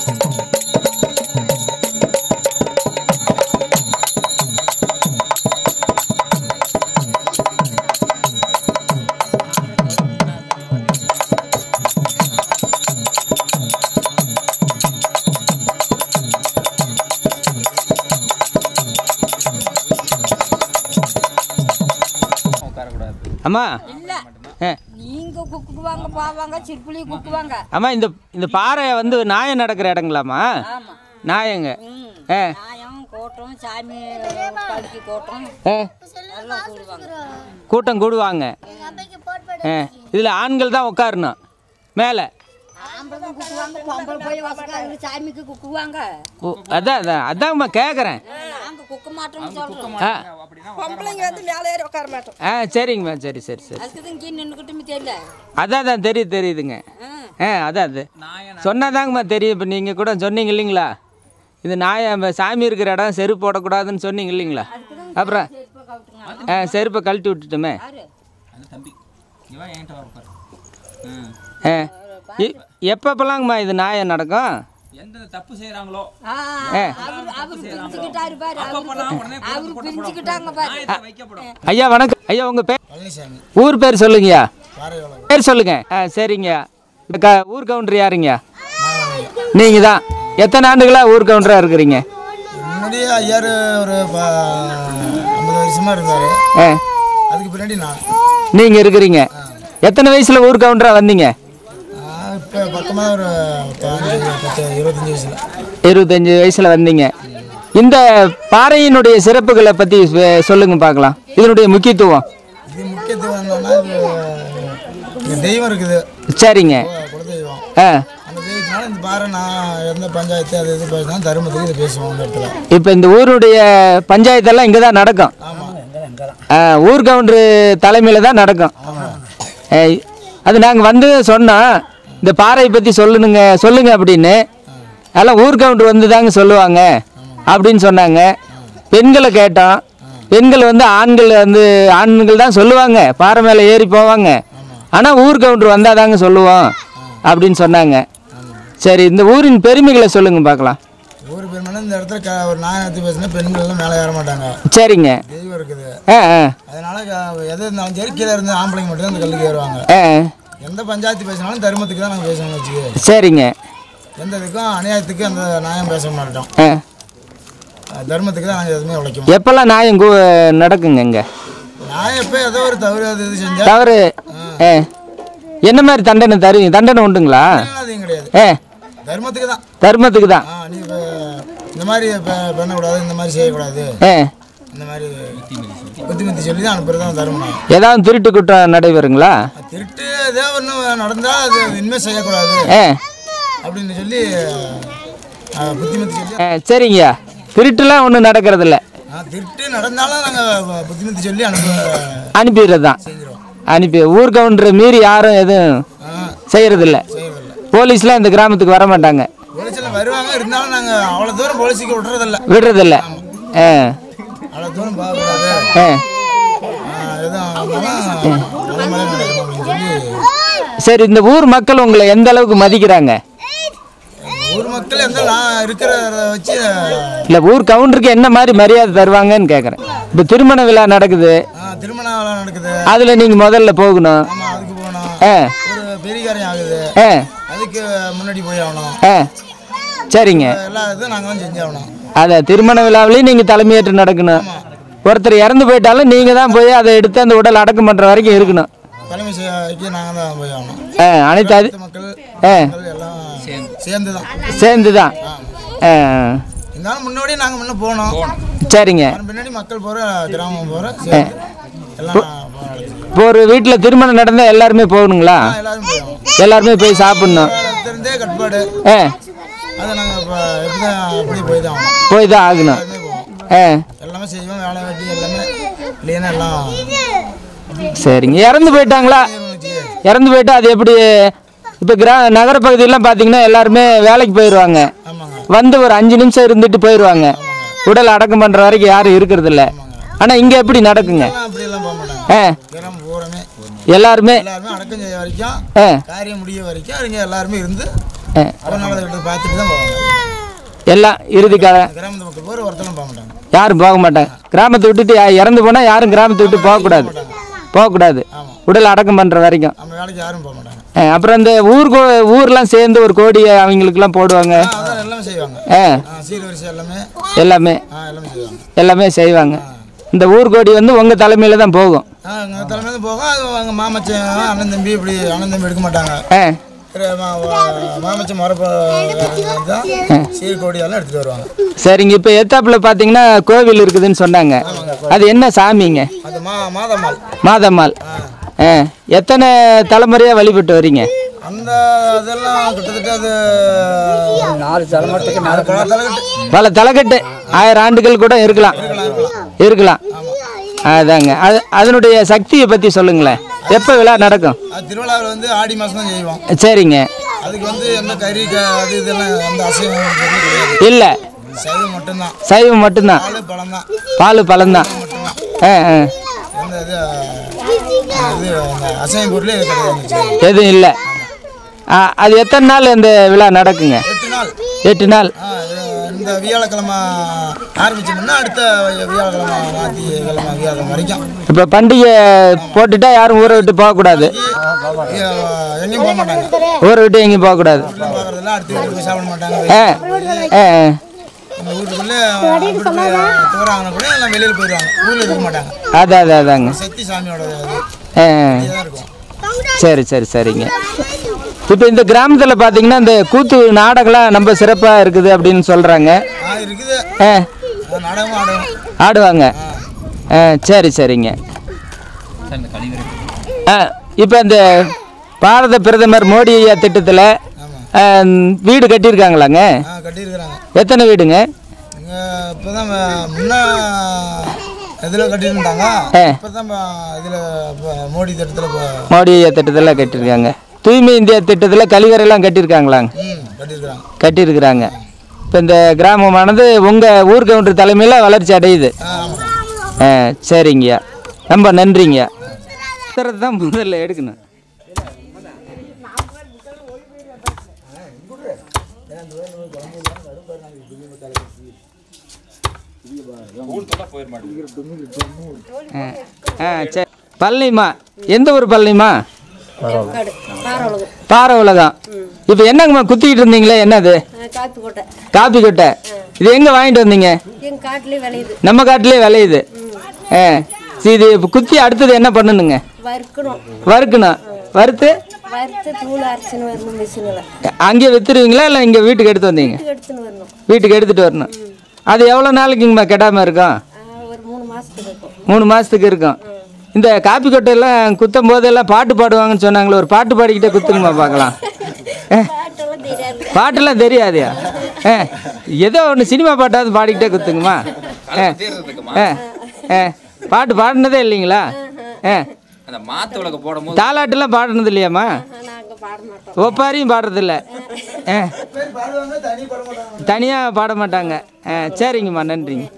அம்மா இல்ல ஆ நீங்க குக்குவாங்க போவாங்க சிற்பிலி குக்குவாங்க அம்மா இந்த இந்த பாறை வந்து நாயம் நடக்கிற இடங்களாம்மா ஆமா நாயங்க ம் ஆ நியாயம் கூட்டம் சாமி படுக்கி கூட்டம் ஆ எல்லாம் கூடுவாங்க கூட்டம் கூடுவாங்க ஆ இதில் ஆண்கள் தான் உட்காரணும் மேலே ஆம்பளை குக்குவாங்க பொம்பளை போய் வசக்காரங்க சாமிக்கு குக்குவாங்க ஓ அதான் அதான் அதான்மா கேட்குறேன் நாங்க குக்க மாட்டோம்னு சொல்றோம் ஆ பொம்பளைங்க வந்து மேலே ஏறி உட்கார மாட்டோம் ஆ சரிங்கம்மா சரி சரி சரி அதுக்கு இங்கே நின்றுக்கிட்டுமே தெரியல அதான் அதான் தெரியுது தெரியுதுங்க ஆ. ஆ அதான் அது சொன்னாதாங்கம்மா தெரியும் இப்போ நீங்கள் கூட சொன்னீங்க இல்லைங்களா இது நாய நம்ம சாமி இருக்கிற இடம் செருப்பு போடக்கூடாதுன்னு சொன்னீங்க இல்லைங்களா அப்புறம் ஆ செருப்பை கழட்டி விட்டுட்டுமே யாரு தம்பி இவன் என்கிட்ட வர உட்காரு ம். ஆ இ- எப்பப்பலாங்கம்மா இது நாயம் நடக்கும் எந்த தப்பு செய்றாங்களோ ஆ, அவரு அவரு பிரிச்சுக்கிட்டாரு பாரு அவரு அப்பப்பெல்லாம் உடனே அவரு பிரிச்சுக்கிட்டாங்க பாரு நாயத்தை வைக்கப்படும் ஐயா வணக்கம் ஐயா உங்கள் பேர் பழனிசாமி ஊர் பேர் சொல்லுங்கய்யா பாறையோளம் பேர் சொல்லுங்க ஆ சரிங்க இந்த க ஊர் கவுண்டர் யாருங்க நீங்கள் தான் எத்தனை ஆண்டுகளாக ஊர் கவுண்டராக இருக்கிறீங்க முன்னாடியே ஐயாரு ஒரு ப- ஐம்பது வருஷமா இருந்தாரு ஆ அதுக்கு பின்னாடி நான் நீங்கள் இருக்கிறீங்க எத்தனை வயசில் ஊர் கவுண்டராக வந்தீங்க நான் இப்போ பக்கமாக ஒரு பதினஞ்சு பத்து இருபத்தஞ்சி வயசுல இருபத்தஞ்சி வயசில் வந்தீங்க இந்த பாறையினுடைய சிறப்புகளை பற்றி சொல்லுங்க பார்க்கலாம் இதனுடைய முக்கியத்துவம் இது முக்கியத்துவம் என்னன்னா இது இங்க தெய்வம் இருக்குது சரிங்க கு- குலதெய்வம் ஆ அந்த தெய்வத்தினால இந்த பாறை நான் எந்த பஞ்சாயத்து அது இது பேசினாலும் தருமத்துக்கு இது பேசுவோம் அந்த இடத்துல இப்போ இந்த ஊருடைய பஞ்சாயத்தெல்லாம் இங்கே தான் நடக்கும் ஆ, ஊர் கவுண்டரு தலைமையில் தான் நடக்கும் ஏய், அது நாங்கள் வந்து சொன்னோம் இந்த பாறையை பற்றி சொல்லணுங்க சொல்லுங்க அப்படின்னு அதெல்லாம் ஊர் கவுண்டர் வந்து தாங்க சொல்லுவாங்க அப்படின்னு சொன்னாங்க பெண்களை கேட்டோம் பெண்கள் வந்து ஆண்கள் வந்து ஆண்கள் தான் சொல்லுவாங்க பாறை மேலே ஏறி போவாங்க ஆனால் ஊர் கவுண்டர் வந்தால் தாங்க சொல்லுவோம் அப்படின்னு சொன்னாங்க சரி இந்த ஊரின் பெருமைகளை சொல்லுங்க பார்க்கலாம் ஊர் பெருமைனா இந்த இடத்துல க ஒரு நாயகத்தை பேசினா பெண்கள் எல்லாம் மேலே ஏற மாட்டாங்க சரிங்க தெய்வம் இருக்குது ஆ ஆ அதனால க- எது இருந்தாலும் சரி கீழே இருந்து ஆம்பளைங்க மட்டும் தான் இந்த கல்லுக்கு ஏறுவாங்க ஆ எந்த பஞ்சாயத்து பேசினாலும் தருமத்துக்கு தான் நாங்கள் பேசணும்னு வச்சுக்க சரிங்க எந்த இதுக்கும் அநியாயத்துக்கு அந்த நியாயம் பேச மாட்டோம் ஆ அஹ் தர்மத்துக்கு தான் நாங்கள் எதுவுமே உழைக்கும் எப்பெல்லாம் நியாயம் கு- நடக்குங்க இங்கே நியாயம் எப்போ ஏதோ ஒரு தவறு அது இது செஞ்சால் தவறு ஆ என்ன மாதிரி தண்டனை தருவீங்க தண்டனை உண்டுங்களா அதையும் கிடையாது ஏ தர்மத்துக்கு தான் தர்மத்துக்கு தான் ஆ நீ இப்ப இந்த மாதிரி ப- பண்ணக்கூடாது இந்த மாதிரி செய்யக்கூடாது ஏ இந்த மாதிரி புத்திமதி சொல்லி தான் அனுப்புறது தான் தர்மம் ஏதாவது திருட்டு குற்றம் நடைபெறுங்களா திருட்டு ஏதோ ஒன்று நடந்தால் அது இனிமேல் செய்யக்கூடாது ஏ அப்படின்னு சொல்லி அஹ், புத்திமதி சொல்லி ஆ, சரிங்கய்யா திருட்டுலாம் ஒன்றும் நடக்கிறதில்ல ஆ, திருட்டு நடந்தாலும் நாங்கள் புத்திமதி சொல்லி அனுப்ப அனுப்பிடுறது தான் செஞ்சிருவோம் அனுப்பி ஊர் கவுண்டர் மீறி யாரும் எதுவும் ஆ செய்கிறதில்ல செய்யறதில்ல போலீஸ்லாம் இந்த கிராமத்துக்கு வர மாட்டாங்க போலீஸில் வருவாங்க இருந்தாலும் நாங்கள் அவ்வளோ தூரம் போலீஸுக்கு விட்டுறதில்ல விடுறதில்ல ஆ அவ்வளோ தூரம் பார்க்கக்கூடாது ஆ ஆ, எதுவும் ஆனாலும் நல்ல மழை நடக்கணும் அப்படின்னு சொல்லி சரி இந்த ஊர் மக்கள் உங்களை எந்த அளவுக்கு மதிக்கிறாங்க ஊர் மக்கள் எந்த நான் இருக்கிறத வச்சு இல்லை ஊர் கவுண்டருக்கு என்ன மாதிரி மரியாதை தருவாங்கன்னு கேட்குறேன் இப்போ திருமண விழா நடக்குது ஆ, திருமண விழா நடக்குது அதில் நீங்கள் முதல்ல போகணும் ஆமாம் அதுக்கு போகணும் ஆ ஒரு பெரிய காரியம் ஆகுது ஆ அதுக்கு முன்னாடி போய் ஆகணும் ஆ சரிங்க எல்லா இதுவும் நாங்கள் தான் செஞ்சு ஆகணும் அதை திருமண விழாவிலையும் நீங்கள் தலைமையேற்று நடக்கணும் ஒருத்தர் இறந்து போயிட்டாலும் நீங்கள் தான் போய் அதை எடுத்து அந்த உடல் அடக்கம் பண்ணுற வரைக்கும் இருக்கணும் தலைமை செய்ய நாங்கள் தான் போய் ஆகணும் ஆ அனைத்து அது மற்ற மக்கள் ஆ மக்கள் எல்லாம் சேர்ந்து தான் சேர்ந்து தான் ஆ இருந்தாலும் முன்னாடி நாங்கள் முன்ன போனோம் சரிங்க அதன் பின்னாடி மக்கள் போகிற கிராமம் போகிற சேர்ந்து எல்லாம் போராடுது. இப்போ ஒரு வீட்டில் திருமணம் நடந்தால் எல்லாருமே போகணுங்களா எல்லாரும் போய் ஆகணும் எல்லாருமே போய் சாப்பிட்ணும் இருந்தே கட்டுப்பாடு ஆ அதை நாங்கள் இப்போ எப்படி தான் அப்படி போய் தான் ஆகணும் போய் தான் ஆகணும் எல்லாருமே போவோம் ஆ எல்லாமே செய்வோம் வேலை வெட்டி எல்லாமே இல்லைன்னா எல்லாம் சரிங்க இறந்து போயிட்டாங்களா இறந்து போயிட்டா அது எப்படி இப்போ கிரா நகர பகுதியெல்லாம் பார்த்தீங்கன்னா எல்லாருமே வேலைக்கு போயிடுவாங்க ஆமாங்க வந்து ஒரு அஞ்சு நிமிஷம் இருந்துட்டு போயிடுவாங்க உடல் அடக்கம் பண்ணுற வரைக்கும் யாரும் இருக்கிறது இல்லை ஆனால் இங்கே எப்படி நடக்குங்க எல்லாம் அப்படியெல்லாம் போக மாட்டாங்க ஆ கிராமம் பூரமே எல்லாருமே எல்லாருமே அடக்கம் செய்ய வரைக்கும் ஆ காரியம் முடிய வரைக்கும் அவங்க எல்லாருமே இருந்து ஆ அவனால கிட்ட பார்த்துட்டு தான் போவாங்க எல்லாம் இறுதி கால கிராமத்து மக்கள் போகிற ஒருத்தரும் போக மாட்டாங்க யாரும் போக மாட்டாங்க கிராமத்தை விட்டுட்டு யா- இறந்து போனால் யாரும் கிராமத்தை விட்டு போகக்கூடாது போகக்கூடாது உடல் அடக்கம் பண்ணுற வரைக்கும் நம்ம வேலைக்கு யாரும் போக மாட்டாங்க ஆ, அப்புறம் இந்த ஊர் கோ ஊர்லாம் சேர்ந்து ஒரு கோடி அவங்களுக்குலாம் போடுவாங்க ஆ, அதான் எல்லாமே செய்வாங்க ஆ ஆ, சீர்வரிசை எல்லாமே எல்லாமே ஆ எல்லாமே செய்வாங்க எல்லாமே செய்வாங்க இந்த ஊர் கோடி வந்து உங்கள் தலைமையில் தான் போகும் ஆ எங்கள் தலைமையில போக அது அவங்க மாமச்சன் அண்ணன் தம்பி இப்படி அண்ணன் தம்பி எடுக்க மாட்டாங்க ஆ சரி, மா- வா- மாமச்சன் மரப்ப தான் சீர்கோடியெல்லாம் எடுத்துகிட்டு வருவாங்க சரிங்க இப்போ எத்தாப்பில் பார்த்தீங்கன்னா கோவில் இருக்குதுன்னு சொன்னாங்க அது என்ன சாமிங்க அது மா மாதம்மாள் மாதம்மாள் ஆ எத்தனை தலைமுறையாக வழிபட்டு வரீங்க அந்த அதெல்லாம் கிட்டத்தட்ட அது நாலு தலைமுறைக்கு நாலு தலைக்கட்டு பல தலைக்கட்டு ஆயிரம் ஆண்டுகள் கூட இருக்கலாம் இருக்கலாம் அதாங்க அது அதனுடைய சக்தியை பற்றி சொல்லுங்களேன் எப்போ விழா நடக்கும் அது திருவிழாவில் வந்து ஆடி மாதம் தான் செய்வோம் சரிங்க அதுக்கு வந்து எந்த கறி க அது இதெல்லாம் எந்த அசைவம் பொருளும் கிடையாது இல்லை சைவம் மட்டும்தான் சைவம் மட்டும்தான் பால் பழம் தான் பால் பழம்தான் மட்டும்தான் ஆ ஆ எந்த இது இது அந்த அசைவம் பொருளே கிடையாது எதுவும் இல்லை ஆ அது எத்தனை நாள் இந்த விழா நடக்குங்க எட்டு நாள் எட்டு நாள் ஆ, இது இந்த வியாழக்கிழமை ஆரம்பிச்சோம்னா அடுத்த வியாழக்கிழமை ஞாயிற்று கிழமை வியாழக்கிழமை வரைக்கும் இப்போ பண்டிகை போட்டுட்டா யாரும் ஊரை விட்டு போகக்கூடாது இங்க எங்கேயும் போக மாட்டாங்க ஊரை விட்டு எங்கேயும் போகக்கூடாது வீட்டில் பார்க்குறதெல்லாம் அடுத்த வீட்டுக்கு போய் சாப்பிட மாட்டாங்க ஆ ஆ ஆ. இந்த வீட்டுக்குள்ளே தூராங்கன்னா கூட எல்லாம் வெளியில் போயிடுவாங்க ஊரில் இருக்க மாட்டாங்க அதான் அதான் அதாங்க சக்தி சாமியோட இது ஆ இதுதான் இருக்கும் சரி சரி சரிங்க இப்போ இந்த கிராமத்தில் பார்த்தீங்கன்னா இந்த கூத்து நாடகம்லாம் ரொம்ப சிறப்பாக இருக்குது அப்படின்னு சொல்கிறாங்க ஆ இருக்குது ஆ ஆ, நாடகமும் ஆடுவோம் ஆடுவாங்க ஆ சரி சரிங்க சார் இந்த கழிவறை ஆ இப்போ இந்த பாரத பிரதமர் மோடி ஐயா திட்டத்தில் வீடு கட்டியிருக்காங்களாங்க ஆ கட்டியிருக்கிறாங்க எத்தனை வீடுங்க இங்கே இப்போ தான் முன்னே இதில் கட்டியிருந்தாங்க ஆ. இப்போ தான் இதில் மோடி திட்டத்தில் இப்போ மோடி ஐயா திட்டத்தில் கட்டியிருக்காங்க தூய்மை இந்தியா திட்டத்தில் கழிவறையெல்லாம் கட்டியிருக்காங்களாங்க ம் கட்டியிருக்கிறாங்க கட்டியிருக்கிறாங்க இப்போ இந்த கிராமமானது உங்கள் ஊர் கவுண்டர் தலைமையில் வளர்ச்சி அடையுது ஆ ஆமாம் ஆ சரிங்கய்யா ரொம்ப நன்றிங்கய்யா உத்தரத்தை தான் முதல்ல எடுக்கணும் ஆ ஆ சரி பழனிமா எந்த ஊர் பழனிமா பாறை உலகம் இப்போ என்னங்கம்மா குத்திக்கிட்டு இருந்தீங்களே என்னது காப்பி கொட்டை காப்பி கொட்டை இது எங்கே வாங்கிட்டு வந்தீங்க எங்கள் காட்டிலே விளையுது நம்ம காட்டிலே விளையுது ஆ சரி இது இப்போ குத்தி அடுத்தது என்ன பண்ணணுங்க வறுக்கணும் வறுக்கணும் வறுத்து வறுத்து தூள் அரைச்சின்னு வரணும் மிஷினில் அங்கேயே வித்துருவீங்களா இல்லை இங்கே வீட்டுக்கு எடுத்து வந்தீங்க எடுத்துன்னு வரணும் வீட்டுக்கு எடுத்துகிட்டு வரணும் அது எவ்வளோ நாளைக்குங்கம்மா கெடாமல் இருக்கும் ஆ, ஒரு மூணு மாதத்துக்கு இருக்கும் மூணு மாதத்துக்கு இருக்கும் இந்த காப்பி கொட்டையெல்லாம் குத்தும் போதெல்லாம் பாட்டு பாடுவாங்கன்னு சொன்னாங்களே ஒரு பாட்டு பாடிக்கிட்டே குத்துங்கம்மா பார்க்கலாம் ஆ, பாட்டெல்லாம் தெரியாது பாட்டெல்லாம் தெரியாதுயா ஆ ஏதோ ஒன்று சினிமா பாட்டாவது பாடிக்கிட்டே குத்துங்கம்மா ஆ ஆ ஆ பாட்டு பாடினதே இல்லைங்களா ஆ அந்த மாத்து விளக்கு போடும் போது தாலாட்டுலாம் பாடினது இல்லையாம்மா நாங்கள் பாட மாட்டோம் ஒப்பாரியும் பாடுறதில்ல ஆ தனியாக பாட மாட்டாங்க ஆ சரிங்கம்மா நன்றிங்க